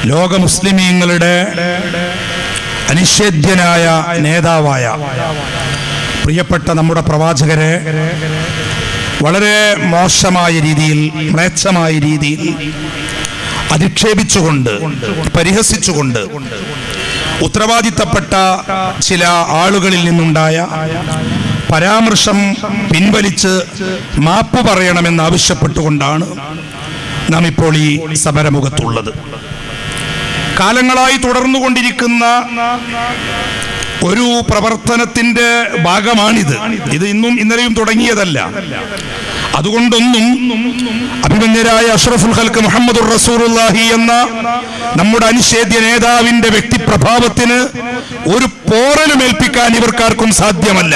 ലോക മുസ്ലിമീങ്ങളുടെ അനിഷേധ്യനായ നേതാവായ പ്രിയപ്പെട്ട നമ്മുടെ പ്രവാചകരെ വളരെ മോശമായ രീതിയിൽ മ്ലേച്ഛമായ രീതിയിൽ അധിക്ഷേപിച്ചുകൊണ്ട് പരിഹസിച്ചുകൊണ്ട് ഉത്തരവാദിത്തപ്പെട്ട ചില ആളുകളിൽ നിന്നുണ്ടായ പരാമർശം പിൻവലിച്ച് മാപ്പ് പറയണമെന്ന് ആവശ്യപ്പെട്ടുകൊണ്ടാണ് നാം ഇപ്പോൾ ഈ സമരമുഖത്തുള്ളത് കാലങ്ങളായി തുടർന്നുകൊണ്ടിരിക്കുന്ന ഒരു പ്രവർത്തനത്തിന്റെ ഭാഗമാണിത് ഇത് ഇന്നും ഇന്നലെയും തുടങ്ങിയതല്ല അതുകൊണ്ടൊന്നും അഭിമന്യരായ അഷ്റഫുൽ ഹൽക്ക് മുഹമ്മദ് റസൂറുല്ലാഹി എന്ന നമ്മുടെ അനിഷേധ്യ നേതാവിന്റെ വ്യക്തിപ്രഭാവത്തിന് ഒരു പോറലും ഏൽപ്പിക്കാൻ ഇവർക്കാർക്കും സാധ്യമല്ല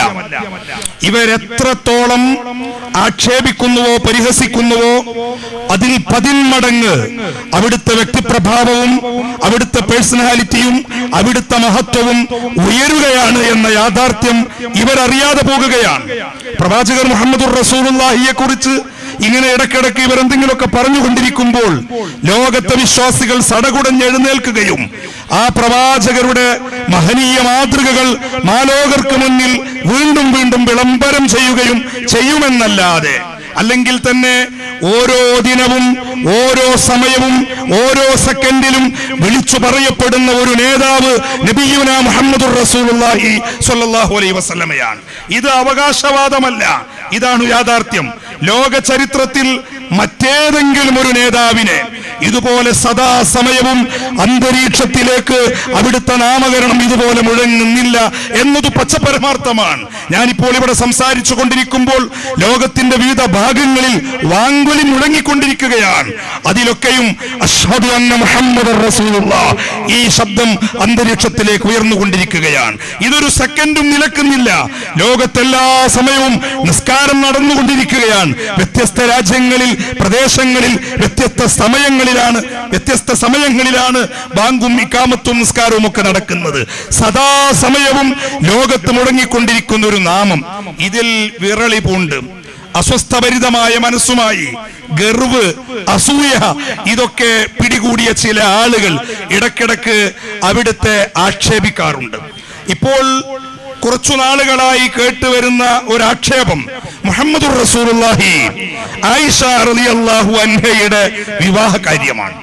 ഇവരെത്രത്തോളം ആക്ഷേപിക്കുന്നുവോ പരിഹസിക്കുന്നുവോ അതിൽ പതിന്മടങ്ങ് അവിടുത്തെ വ്യക്തിപ്രഭാവവും അവിടുത്തെ പേഴ്സണാലിറ്റിയും അവിടുത്തെ മഹത്വവും ഉയരുകയാണ് എന്ന യാഥാർത്ഥ്യം ഇവരറിയാതെ പോകുകയാണ് പ്രവാചകർ മുഹമ്മദ് റസൂലുള്ളാഹിയെ കുറിച്ച് ഇങ്ങനെ ഇടയ്ക്കിടയ്ക്ക് ഇവർ എന്തെങ്കിലുമൊക്കെ പറഞ്ഞുകൊണ്ടിരിക്കുമ്പോൾ ലോകത്തെ വിശ്വാസികൾ സടകുടഞ്ഞ് എഴുന്നേൽക്കുകയും ആ പ്രവാചകരുടെ മഹനീയ മാതൃകകൾ മാലോകർക്ക് മുന്നിൽ വീണ്ടും വീണ്ടും വിളംബരം ചെയ്യുകയും ചെയ്യുമെന്നല്ലാതെ അല്ലെങ്കിൽ തന്നെ ഓരോ ദിനവും ഓരോ സമയവും ഓരോ സെക്കൻഡിലും വിളിച്ചു പറയപ്പെടുന്ന ഒരു നേതാവ് നബിയുന മുഹമ്മദ് റസൂലുള്ളാഹി സ്വല്ലല്ലാഹു അലൈഹി വസല്ലമയാണ് ഇത് അവകാശവാദമല്ല ഇതാണ് യാഥാർത്ഥ്യം ലോക ചരിത്രത്തിൽ മറ്റേതെങ്കിലും ഒരു നേതാവിനെ ഇതുപോലെ സദാസമയവും അന്തരീക്ഷത്തിലേക്ക് അവിടുത്തെ നാമകരണം ഇതുപോലെ മുഴങ്ങുന്നില്ല എന്നത് പച്ചപരമാർത്ഥമാണ് ഞാനിപ്പോൾ ഇവിടെ സംസാരിച്ചു കൊണ്ടിരിക്കുമ്പോൾ ലോകത്തിന്റെ വിവിധ ഭാഗങ്ങളിൽ വാങ്കുലി മുഴങ്ങിക്കൊണ്ടിരിക്കുകയാണ് അതിലൊക്കെയും അഷ്ഹദു അന്ന മുഹമ്മദ് റസൂലുള്ളാഹ് ഈ ശബ്ദം അന്തരീക്ഷത്തിലേക്ക് ഉയർന്നുകൊണ്ടിരിക്കുകയാണ് ഇതൊരു സെക്കൻഡും നിലക്കുന്നില്ല ലോകത്തെല്ലാ സമയവും നിസ്കാരം നടന്നുകൊണ്ടിരിക്കുകയാണ് വ്യത്യസ്ത രാജ്യങ്ങളിൽ പ്രദേശങ്ങളിൽ വ്യത്യസ്ത സമയങ്ങളിലാണ് വ്യത്യസ്ത സമയങ്ങളിലാണ് ബാങ്കും ഇക്കാമത്തും നിസ്കാരവും ഒക്കെ നടക്കുന്നത് സദാസമയവും ലോകത്ത് മുടങ്ങിക്കൊണ്ടിരിക്കുന്ന ഒരു നാമം ഇതിൽ വിറളി പൂണ്ട് അസ്വസ്ഥഭരിതമായ മനസ്സുമായി ഗർവ് അസൂയ ഇതൊക്കെ പിടികൂടിയ ചില ആളുകൾ ഇടക്കിടക്ക് അവിടുത്തെ ആക്ഷേപിക്കാറുണ്ട് ഇപ്പോൾ കുറച്ചു നാളുകളായി കേട്ടുവരുന്ന ഒരു ആക്ഷേപം മുഹമ്മദ് റസൂലുള്ളാഹി ആയിഷ റളിയല്ലാഹു അൻഹയുടെ വിവാഹ കാര്യമാണ്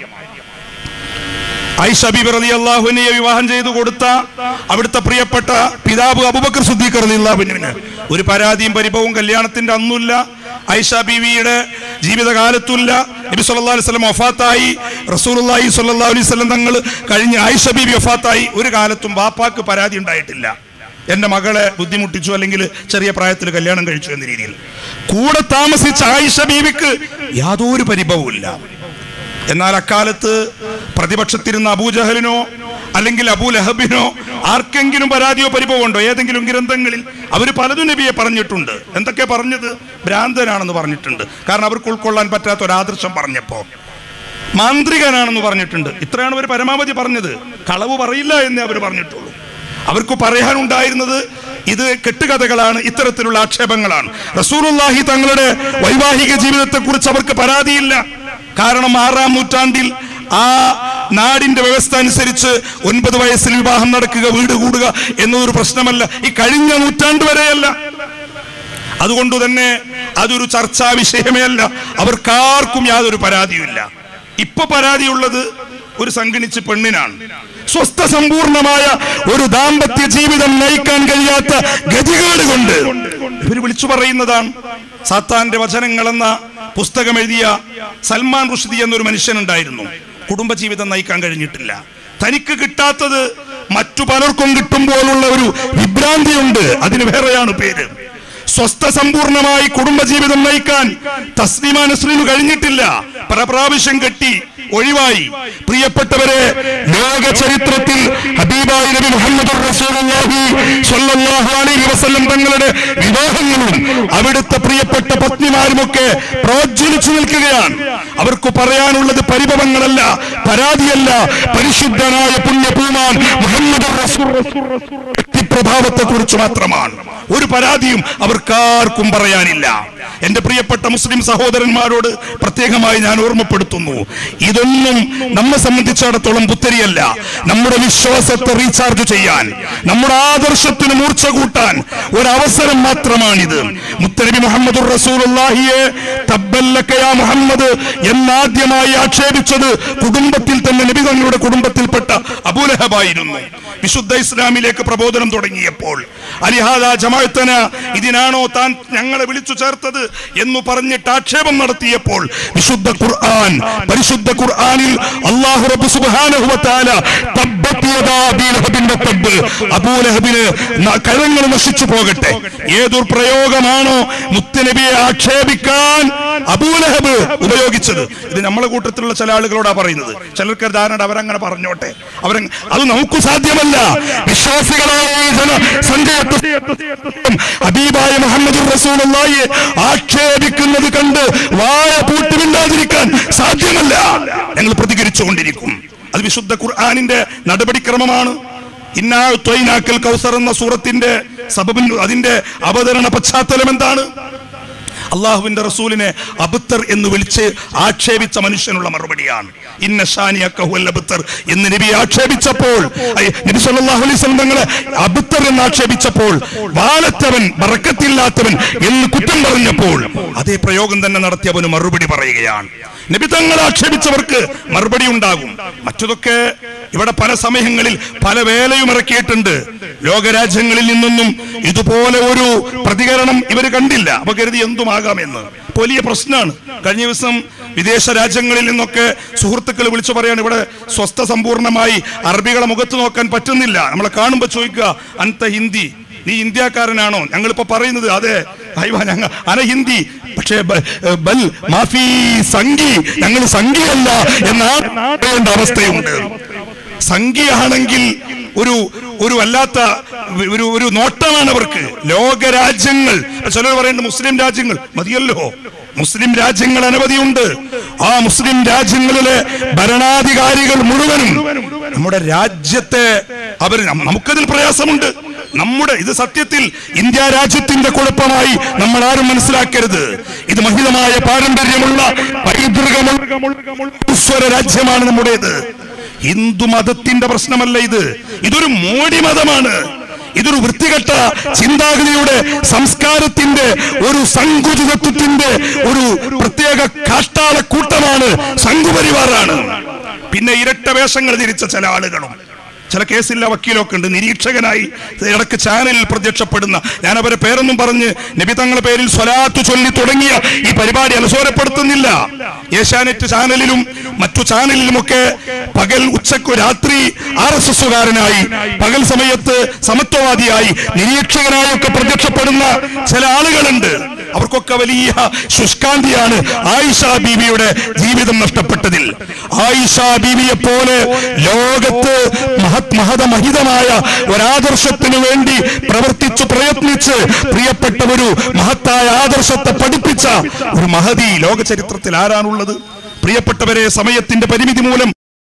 ആയിഷ ബിബി റളിയല്ലാഹുവിനെ വിവാഹം ചെയ്തു കൊടുത്ത അവിടുത്തെ പ്രിയപ്പെട്ട പിതാവ് അബൂബക്കർ സിദ്ദീഖ് റളിയല്ലാഹുവിന് ഒരു പരാതിയും പരിഭവവും കല്യാണത്തിന്റെ അന്നുമില്ല ആയിഷ ബീവിയുടെ ജീവിതകാലത്തുമില്ല നബി സല്ലല്ലാഹു അലൈഹി വസല്ലം വഫാത്തായി റസൂലുള്ളാഹി സ്വല്ലല്ലാഹു അലൈഹി വസല്ലം തങ്ങൾ കഴിഞ്ഞ് ആയിഷ ബീവി വഫാത്തായി ഒരു കാലത്തും ബാപ്പാക്ക് പരാതി ഉണ്ടായിട്ടില്ല എന്റെ മകളെ ബുദ്ധിമുട്ടിച്ചു അല്ലെങ്കിൽ ചെറിയ പ്രായത്തിൽ കല്യാണം കഴിച്ചു എന്ന രീതിയിൽ കൂടെ താമസിച്ച ആയിഷ ബീവിക്ക് യാതൊരു പരിഭവമില്ല എന്നാൽ അക്കാലത്ത് പ്രതിപക്ഷത്തിരുന്ന അബൂജഹലിനോ അല്ലെങ്കിൽ അബൂ ലഹബിനോ ആർക്കെങ്കിലും പരാതിയോ പരിഭവം ഉണ്ടോ ഏതെങ്കിലും ഗ്രന്ഥങ്ങളിൽ അവർ പലതും നബിയെ പറഞ്ഞിട്ടുണ്ട് എന്തൊക്കെ പറഞ്ഞത് ഭ്രാന്തനാണെന്ന് പറഞ്ഞിട്ടുണ്ട് കാരണം അവർക്ക് ഉൾക്കൊള്ളാൻ പറ്റാത്ത ഒരു ആദർശം പറഞ്ഞപ്പോ മാന്ത്രികനാണെന്ന് പറഞ്ഞിട്ടുണ്ട് ഇത്രയാണ് അവർ പരമാവധി പറഞ്ഞത് കളവ് പറയില്ല എന്നേ അവർ പറഞ്ഞിട്ടുള്ളൂ അവർക്ക് പറയാനുണ്ടായിരുന്നത് ഇത് കെട്ടുകഥകളാണ് ഇത്തരത്തിലുള്ള ആക്ഷേപങ്ങളാണ് റസൂലുള്ളാഹി തങ്ങളുടെ വൈവാഹിക ജീവിതത്തെ കുറിച്ച് അവർക്ക് പരാതിയില്ല കാരണം ആറാം നൂറ്റാണ്ടിൽ ആ നാടിന്റെ വ്യവസ്ഥ അനുസരിച്ച് ഒൻപത് വയസ്സിൽ വിവാഹം നടക്കുക വീട് കൂടുക എന്നതൊരു പ്രശ്നമല്ല ഈ കഴിഞ്ഞ നൂറ്റാണ്ട് വരെയല്ല അതുകൊണ്ട് തന്നെ അതൊരു ചർച്ചാ വിഷയമേ അല്ല അവർക്കാർക്കും യാതൊരു പരാതിയുമില്ല ഇപ്പൊ പരാതിയുള്ളത് ഒരു സംഗണിച്ച് പെണ്ണിനാണ് സ്വസ്ഥ സമ്പൂർണമായ ഒരു ദാമ്പത്യ ജീവിതം നയിക്കാൻ കഴിയാത്ത ഗതികേട് കൊണ്ട് ഇവർ വിളിച്ചു പറയുന്നതാണ് സാത്താന്റെ വചനങ്ങൾ എന്ന പുസ്തകം എഴുതിയ സൽമാൻ റുഷ്ദി എന്നൊരു മനുഷ്യനുണ്ടായിരുന്നു കുടുംബജീവിതം നയിക്കാൻ കഴിഞ്ഞിട്ടില്ല തനിക്ക് കിട്ടാത്തത് മറ്റു പലർക്കും കിട്ടുമ്പോഴുള്ള ഒരു വിഭ്രാന്തിയുണ്ട് അതിന് വേറെയാണ് പേര് സ്വസ്ഥ സമ്പൂർണമായി കുടുംബജീവിതം നയിക്കാൻ തസ്ലിമ നസ്രീനു കഴിഞ്ഞിട്ടില്ല പല പ്രാവശ്യം കെട്ടി ഒഴിവായി പ്രിയപ്പെട്ടവരെ ലോക ചരിത്രത്തിൽ ഹബീബായി നബി മുഹമ്മദ് റസൂലുള്ളാഹി സ്വല്ലല്ലാഹു അലൈഹി വസല്ലം തങ്ങളുടെ വിവാഹങ്ങളും അവിടുത്തെ പ്രിയപ്പെട്ട പത്നിമാരുമൊക്കെ പ്രോജ്വലിച്ചു നിൽക്കുകയാണ് അവർക്ക് പറയാനുള്ളത് പരിഭവങ്ങളല്ല പരാതിയല്ല പരിശുദ്ധനായ പുണ്യപൂമാൻ മുഹമ്മദ് റസൂൽ വ്യക്തിപ്രഭാവത്തെ കുറിച്ച് മാത്രമാണ് ഒരു പരാതിയും അവർക്കാർക്കും പറയാനില്ല എന്റെ പ്രിയപ്പെട്ട മുസ്ലിം സഹോദരന്മാരോട് പ്രത്യേകമായി ഞാൻ ഓർമ്മപ്പെടുത്തുന്നു ഇതൊന്നും നമ്മെ സംബന്ധിച്ചിടത്തോളം പുത്തരിയല്ല നമ്മുടെ വിശ്വാസത്തെ റീചാർജ് ചെയ്യാൻ നമ്മുടെ ആദർശത്തിന് മൂർച്ച കൂട്ടാൻ ഒരവസരം മാത്രമാണിത് മുത്തനബി മുഹമ്മദ് റസൂലുള്ളാഹിയെ തബ്ബല്ലക്കയാ മുഹമ്മദ് എന്നാദ്യമായി ആക്ഷേപിച്ചത് കുടുംബത്തിൽ തന്നെ നബി തങ്ങളുടെ കുടുംബത്തിൽപ്പെട്ട അബൂലഹബായിരുന്നു വിശുദ്ധ ഇസ്ലാമിലേക്ക് പ്രബോധനം തുടങ്ങിയപ്പോൾ അലിഹാദ ജമാഅത്തന ഇതിനാണോ താൻ ഞങ്ങളെ വിളിച്ചു ചേർത്തത് എന്ന് പറഞ്ഞിട്ട് ആക്ഷേപം നടത്തിയപ്പോൾ വിശുദ്ധ ഖുർആൻ പരിശുദ്ധ ഖുർആനിൽ അല്ലാഹു റബ്ബ് സുബ്ഹാനഹു വ തആല തബ്ബത് യദാ അബീ ലഹബിന്റെ തബ്ബ് അബൂലഹബിന് ന- കഴങ്ങൾ നശിച്ചു പോകട്ടെ ഏതൊരു പ്രയോഗമാണോ മുത്തുനബിയെ ആക്ഷേപിക്കാൻ അബൂലഹബ് ഉപയോഗിച്ചത് ഇത് നമ്മളെ കൂട്ടത്തിലുള്ള ചില ആളുകളോടാ പറയുന്നത് ചിലർക്ക് ധാരണ അവരങ്ങനെ പറഞ്ഞോട്ടെ അവര അത് നമുക്ക് സാധ്യമല്ല വിശ്വാസികളായ ഈ ജന സഞ്ചയത്തെ ഹബീബായ മുഹമ്മദ് റസൂലുള്ളാഹിയെ ആക്ഷേപിക്കുന്നത് കണ്ട് വായ പൂട്ടുമില്ലാതിരിക്കാൻ സാധ്യമല്ല ഞങ്ങൾ പ്രതികരിച്ചുകൊണ്ടിരിക്കും അത് വിശുദ്ധ ഖുർആാനിന്റെ നടപടിക്രമമാണ് ഇന്നാ ത്വയ്നാക്കൽ കൗസർ എന്ന സൂറത്തിന്റെ സബബിൻ അതിന്റെ അവതരണ പശ്ചാത്തലം എന്താണ് അള്ളാഹുവിന്റെ റസൂലിനെ അബുത്തർ എന്ന് വിളിച്ച് ആക്ഷേപിച്ച മനുഷ്യനുള്ള മറുപടിയാണ് ഇന്ന ഷാനിയക്ക ഹുവൽ അബുത്തർ എന്ന് നബി ആക്ഷേപിച്ചപ്പോൾ ഐ, നബി സല്ലല്ലാഹു അലൈഹി വസല്ലം തങ്ങളെ അബുത്തർ എന്ന് ആക്ഷേപിച്ചപ്പോൾ വാലത്തവൻ ബറക്കത്തില്ലാത്തവൻ എന്ന് കുറ്റം പറഞ്ഞപ്പോൾ അതേ പ്രയോഗം തന്നെ നടത്തിയവന് മറുപടി പറയുകയാണ് നബി തങ്ങൾ ആക്ഷേപിച്ചവർക്ക് മറുപടി ഉണ്ടാകും മറ്റതൊക്കെ ഇവിടെ പല സമയങ്ങളിൽ പല വേലയും ഇറക്കിയിട്ടുണ്ട് ലോകരാജ്യങ്ങളിൽ നിന്നൊന്നും ഇതുപോലെ ഒരു പ്രതികരണം ഇവർ കണ്ടില്ല അപ്പൊ കരുതി എന്തുമാകാമെന്ന് ഇപ്പൊ വലിയ പ്രശ്നമാണ് കഴിഞ്ഞ ദിവസം വിദേശ രാജ്യങ്ങളിൽ നിന്നൊക്കെ സുഹൃത്തുക്കൾ വിളിച്ചു പറയാണ് ഇവിടെ സ്വസ്ഥ സമ്പൂർണമായി അറബികളെ മുഖത്ത് നോക്കാൻ പറ്റുന്നില്ല നമ്മളെ കാണുമ്പോൾ ചോദിക്കുക അന്ത ഹിന്ദി നീ ഇന്ത്യക്കാരനാണോ ഞങ്ങളിപ്പോ പറയുന്നത് അതെ അയ്യോ ഞങ്ങൾ അന ഹിന്ദി പക്ഷേ ബ- ബൽ മാഫി സംഗി ഞങ്ങൾ സംഖ്യയല്ല എന്ന അവസ്ഥയുണ്ട് സംഖ്യയാണെങ്കിൽ ഒരു ഒരു വല്ലാത്ത ഒരു ഒരു നോട്ടമാണ് അവർക്ക് ലോകരാജ്യങ്ങൾ ചിലർ പറയുന്നുണ്ട് മുസ്ലിം രാജ്യങ്ങൾ മതിയല്ലോ മുസ്ലിം രാജ്യങ്ങൾ അനവധിയുണ്ട് ആ മുസ്ലിം രാജ്യങ്ങളിലെ ഭരണാധികാരികൾ മുഴുവനും നമ്മുടെ രാജ്യത്തെ അവർ നമുക്കതിൽ പ്രയാസമുണ്ട് നമ്മുടെ ഇത് സത്യത്തിൽ ഇന്ത്യ രാജ്യത്തിന്റെ കുഴപ്പമായി നമ്മൾ ആരും മനസ്സിലാക്കരുത് ഇത് മഹിതമായ പാരമ്പര്യമുള്ള പൈതൃകമുള്ള ഈശ്വര രാജ്യമാണ് നമ്മുടേത് ഹിന്ദു മതത്തിന്റെ പ്രശ്നമല്ല ഇത് ഇതൊരു മോഡി മതമാണ് ഇതൊരു വൃത്തികെട്ട ചിന്താഗതിയുടെ സംസ്കാരത്തിന്റെ ഒരു സങ്കുചിതത്വത്തിന്റെ ഒരു പ്രത്യേക കാട്ടാള കൂട്ടമാണ് സംഘുപരിവാറാണ് പിന്നെ ഇരട്ട വേഷങ്ങൾ ധരിച്ച ചില ആളുകളും ചില കേസില്ല വക്കീലൊക്കെ ഉണ്ട് നിരീക്ഷകനായി ഇടക്ക് ചാനലിൽ പ്രത്യക്ഷപ്പെടുന്ന ഞാൻ അവരെ പേരൊന്നും പറഞ്ഞ് നബി തങ്ങളുടെ പേരിൽ സ്വലാത്ത് ചൊല്ലി തുടങ്ങിയ ഈ പരിപാടി അലസോരപ്പെടുത്തുന്നില്ല ഏഷ്യാനെറ്റ് ചാനലിലും മറ്റു ചാനലിലുമൊക്കെ പകൽ ഉച്ചക്കു രാത്രി ആർ എസ് എസുകാരനായി പകൽ സമയത്ത് സമത്വവാദിയായി നിരീക്ഷകനായി ഒക്കെ പ്രത്യക്ഷപ്പെടുന്ന ചില ആളുകളുണ്ട് അവർക്കൊക്കെ വലിയ ശുഷ്കാന്തിയാണ് ആയിഷ ബീവിയുടെ ജീവിതം നഷ്ടപ്പെട്ടതിൽ ആയിഷ ബീവിയെ പോലെ ലോകത്ത് മഹത് മഹതമഹിതമായ ഒരാദർശത്തിനു വേണ്ടി പ്രവർത്തിച്ചു പ്രയത്നിച്ച് പ്രിയപ്പെട്ട ഒരു മഹത്തായ ആദർശത്തെ പഠിപ്പിച്ച ഒരു മഹതി ലോക ചരിത്രത്തിൽ ആരാണുള്ളത് പ്രിയപ്പെട്ടവരെ സമയത്തിന്റെ പരിമിതി മൂലം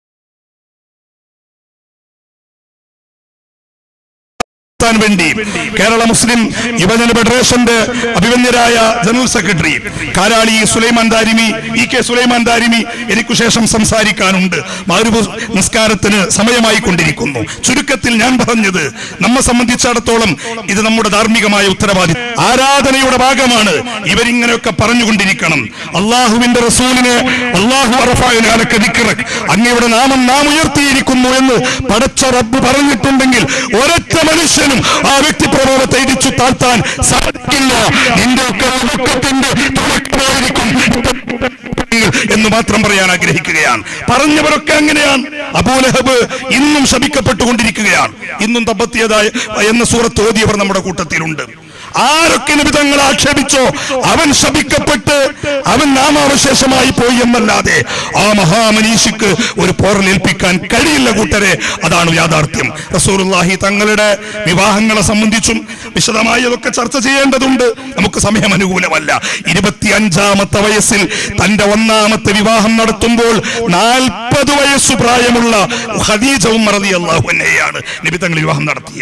നടത്താൻ വേണ്ടി കേരള മുസ്ലിം യുവജന ഫെഡറേഷന്റെ അഭിമന്യരായ general secretary Karali Sulaiman Darimi E K Sulaiman Darimi എനിക്കു ശേഷം സംസാരിക്കാനുണ്ട് മാരുവ് നിസ്കാരത്തിന് സമയമായി കൊണ്ടിരിക്കുന്നു ചുരുക്കത്തിൽ ഞാൻ പറഞ്ഞത് നമ്മെ സംബന്ധിച്ചിടത്തോളം ഇത് നമ്മുടെ ധാർമ്മികമായ ഉത്തരവാദി ആരാധനയുടെ ഭാഗമാണ് ഇവരിങ്ങനെയൊക്കെ പറഞ്ഞുകൊണ്ടിരിക്കണം അള്ളാഹുവിന്റെ റസൂലിനെ അള്ളാഹു അറഫായനാലൊക്കെ ദിക്റക് അങ്ങയുടെ നാമം നാം ഉയർത്തിയിരിക്കുന്നു എന്ന് പടച്ച റബ്ബ് പറഞ്ഞിട്ടുണ്ടെങ്കിൽ ഒരൊറ്റ മനുഷ്യനും ആ വ്യക്തി പ്രഭാവത്തെ ഇടിച്ചു താഴ്ത്താൻ സാധിക്കില്ല നിന്റെ ഒക്കെ ഒടുക്കത്തിന്റെ തുടക്കമായിരിക്കും എന്ന് മാത്രം പറയാൻ ആഗ്രഹിക്കുകയാണ് പറഞ്ഞവരൊക്കെ അങ്ങനെയാണ് അബൂലഹബ് ഇന്നും ശപിക്കപ്പെട്ടുകൊണ്ടിരിക്കുകയാണ് ഇന്നും തപ്പത്തിയതായ എന്ന സൂറത്ത് ഓതിയവർ നമ്മുടെ കൂട്ടത്തിലുണ്ട് ആരൊക്കെ നിമിതങ്ങൾ ആക്ഷേപിച്ചോ അവൻ ശപിക്കപ്പെട്ട് അവൻ നാമാവശേഷമായി പോയി എന്നല്ലാതെ ആ മഹാമനീഷിക്ക് ഒരു പോറലേൽപ്പിക്കാൻ കഴിയില്ല കൂട്ടരെ അതാണ് യാഥാർത്ഥ്യം റസൂറുല്ലാഹി തങ്ങളുടെ വിവാഹങ്ങളെ സംബന്ധിച്ചും വിശദമായി അതൊക്കെ ചർച്ച ചെയ്യേണ്ടതുണ്ട് നമുക്ക് സമയം അനുകൂലമല്ല ഇരുപത്തി അഞ്ചാമത്തെ വയസ്സിൽ തന്റെ ഒന്നാമത്തെ വിവാഹം നടത്തുമ്പോൾ നാൽപ്പത് വയസ്സു പ്രായമുള്ള ഖദീജ ഉമ്മർ റളിയല്ലാഹു അൻഹയെയാണ് നബി തങ്ങൾ വിവാഹം നടത്തിയത്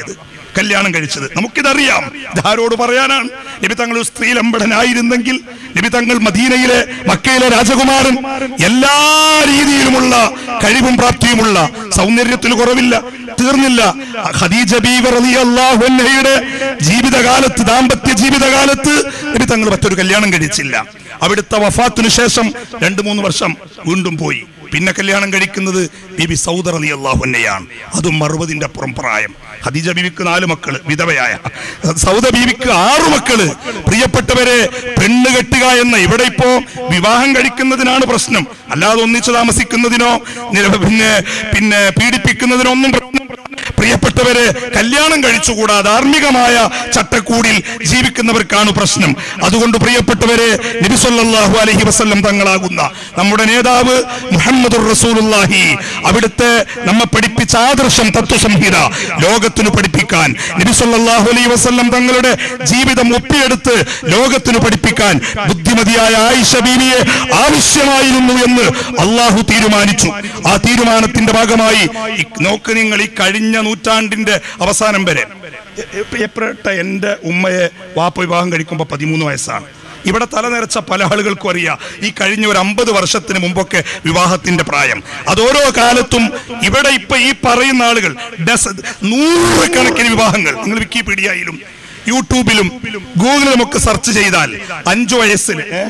കല്യാണം കഴിച്ചത് നമുക്കിതറിയാം ഇതാരോട് പറയാനാണ് നബി തങ്ങൾ ഒരു സ്ത്രീലമ്പടനായിരുന്നെങ്കിൽ നബി തങ്ങൾ മദീനയിലെ മക്കയിലെ രാജകുമാരൻ എല്ലാ രീതിയിലുമുള്ള കഴിവും പ്രാപ്തിയുമുള്ള സൗന്ദര്യത്തിൽ കുറവില്ല തീർന്നില്ല ഖദീജ ബീവി റളിയല്ലാഹു അൻഹയുടെ ജീവിതകാലത്ത് ദാമ്പത്യ ജീവിതകാലത്ത് നബി തങ്ങൾ മറ്റൊരു കല്യാണം കഴിച്ചില്ല അവിടുത്തെ വഫാത്തിനു ശേഷം രണ്ട് മൂന്ന് വർഷം വീണ്ടും പോയി പിന്നെ കല്യാണം കഴിക്കുന്നത് ബിബി സൗദർ അലി അള്ളാഹുന്നെയാണ് അതും അറുപതിന്റെ അപ്പുറം പ്രായം ഖദീജ ബീവിക്ക് നാല് മക്കള് വിധവയായ സൗദ ബീവിക്ക് ആറു മക്കള് പ്രിയപ്പെട്ടവരെ പെണ്ണ് കെട്ടുക എന്ന ഇവിടെ ഇപ്പോ വിവാഹം കഴിക്കുന്നതിനാണ് പ്രശ്നം അല്ലാതെ ഒന്നിച്ചു താമസിക്കുന്നതിനോ നിര- പിന്നെ പിന്നെ പീഡിപ്പിക്കുന്നതിനോ ഒന്നും പ്രശ്നം പ്രിയപ്പെട്ടവരെ കല്യാണം കഴിച്ചുകൂടാ ധാർമ്മികമായ ചട്ടക്കൂടിൽ ജീവിക്കുന്നവർക്കാണ് പ്രശ്നം അതുകൊണ്ട് പ്രിയപ്പെട്ടവരെ നബിസൊല്ലാഹു അലഹി വസല്ലം തങ്ങളാകുന്ന നമ്മുടെ നേതാവ് മുഹമ്മദ് റസൂലുള്ളാഹി അവിടുത്തെ നമ്മെ പഠിപ്പിച്ച ആദർശം തത്വസംഹിത ലോകത്തിന് പഠിപ്പിക്കാൻ നബിസൊല്ലാഹു അലൈഹി വസല്ലം തങ്ങളുടെ ജീവിതം ഒപ്പിയെടുത്ത് ലോകത്തിന് പഠിപ്പിക്കാൻ ബുദ്ധിമതിയായ ആയിഷ ബീവിയെ ആവശ്യമായിരുന്നു എന്ന് അള്ളാഹു തീരുമാനിച്ചു ആ തീരുമാനത്തിന്റെ ഭാഗമായി ഈ നോക്ക് നിങ്ങൾ ഈ കഴിഞ്ഞ നൂറ്റാണ്ടിന്റെ അവസാനം വരെ എ- എ- പ്രിയപ്പെട്ട എന്റെ ഉമ്മയെ വാപ്പ വിവാഹം കഴിക്കുമ്പോൾ പതിമൂന്ന് വയസ്സാണ് ഇവിടെ തലനിരച്ച പല ആളുകൾക്കും അറിയാം ഈ കഴിഞ്ഞ ഒരു അമ്പത് വർഷത്തിന് മുമ്പൊക്കെ വിവാഹത്തിന്റെ പ്രായം അത് ഓരോ കാലത്തും ഇവിടെ ഇപ്പൊ ഈ പറയുന്ന ആളുകൾ ഡസ- നൂറുകണക്കിന് വിവാഹങ്ങൾ നിങ്ങൾ വിക്കിപീഡിയയിലും യൂട്യൂബിലും ഗൂഗിളിലും ഒക്കെ സെർച്ച് ചെയ്താൽ അഞ്ചു വയസ്സിൽ ഏ?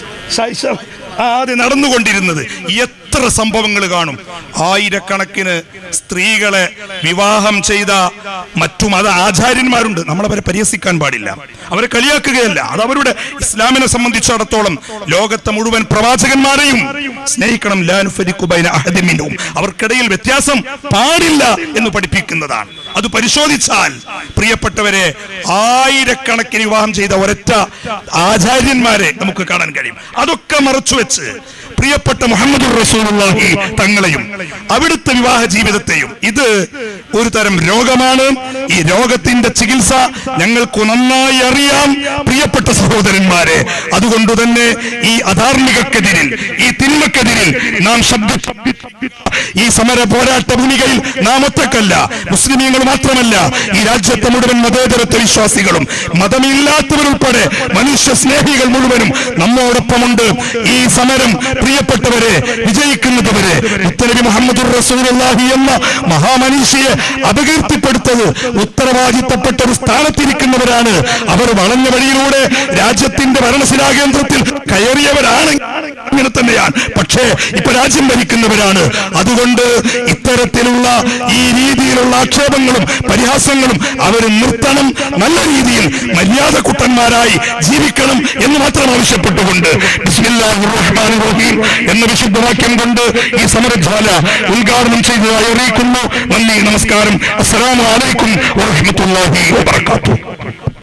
ശൈശവ ആദ്യം നടന്നുകൊണ്ടിരുന്നത് എത്ര സംഭവങ്ങൾ കാണും ആയിരക്കണക്കിന് സ്ത്രീകളെ വിവാഹം ചെയ്ത മറ്റു മത ആചാര്യന്മാരുണ്ട് നമ്മളവരെ പരിഹസിക്കാൻ പാടില്ല അവരെ കളിയാക്കുകയല്ല അത് അവരുടെ ഇസ്ലാമിനെ സംബന്ധിച്ചിടത്തോളം ലോകത്തെ മുഴുവൻ പ്രവാചകന്മാരെയും സ്നേഹിക്കണം ലാനുഫരിക്കു ബൈന അഹദിൻ മിൻഹും. അവർക്കിടയിൽ വ്യത്യാസം പാടില്ല എന്ന് പഠിപ്പിക്കുന്നതാണ് അത് പരിശോധിച്ചാൽ പ്രിയപ്പെട്ടവരെ ആയിരക്കണക്കിന് വിവാഹം ചെയ്ത ഒരൊറ്റ ആചാര്യന്മാരെ നമുക്ക് കാണാൻ കഴിയും അതൊക്കെ മറച്ചു വെച്ച് പ്രിയപ്പെട്ട മുഹമ്മദ് റസൂലുള്ളാഹി തങ്ങളെയും അവിടുത്തെ വിവാഹ ജീവിതത്തെയും ഇത് ഒരു തരം രോഗമാണ് ഈ രോഗത്തിന്റെ ചികിത്സ ഞങ്ങൾക്ക് നന്നായി അറിയാം പ്രിയപ്പെട്ട സഹോദരന്മാരെ അതുകൊണ്ട് തന്നെ ഈ അധാർമികക്കെതിരിൽ ഈ തിന്മക്കെതിരിൽ നാം ശബ്ദ ഈ സമര പോരാട്ട ഭൂമികയിൽ നാം ഒറ്റക്കല്ല മുസ്ലിമീങ്ങൾ മാത്രമല്ല ഈ രാജ്യത്തെ മുഴുവൻ മതേതരത്വ വിശ്വാസികളും മതമില്ലാത്തവരുൾപ്പെടെ മനുഷ്യ സ്നേഹികൾ മുഴുവനും നമ്മോടൊപ്പമുണ്ട് ഈ സമരം പ്രിയപ്പെട്ടവരെ വിജയിക്കുന്നതുവരെ മുത്തനബി മുഹമ്മദ് റസൂലുള്ളാഹി എന്ന മഹാമനുഷ്യയെ അപകീർത്തിപ്പെടുത്തത് ഉത്തരവാദിത്തപ്പെട്ട ഒരു സ്ഥാനത്തിരിക്കുന്നവരാണ് അവർ വളഞ്ഞ വഴിയിലൂടെ രാജ്യത്തിന്റെ ഭരണശിലാ കേന്ദ്രത്തിൽ കയറിയവരാണ് അങ്ങനെ തന്നെയാണ് പക്ഷേ ഇപ്പൊ രാജ്യം ഭരിക്കുന്നവരാണ് അതുകൊണ്ട് ഇത്തരത്തിലുള്ള ഈ രീതിയിലുള്ള ആക്ഷേപങ്ങളും പരിഹാസങ്ങളും അവർ നിർത്തണം നല്ല രീതിയിൽ മര്യാദ കുട്ടന്മാരായി ജീവിക്കണം എന്ന് മാത്രം ആവശ്യപ്പെട്ടുകൊണ്ട് ബിസ്മില്ലാഹിർ റഹ്മാനിർ റഹീം എന്ന വിശുദ്ധവാക്യം കൊണ്ട് ഈ സമരജ്വാല ഉദ്ഘാടനം ചെയ്തതായി അറിയിക്കുന്നു നന്ദി നമസ്കാരം അസ്സലാമു അലൈക്കും വറഹ്മത്തുള്ളാഹി വബറകാതുഹു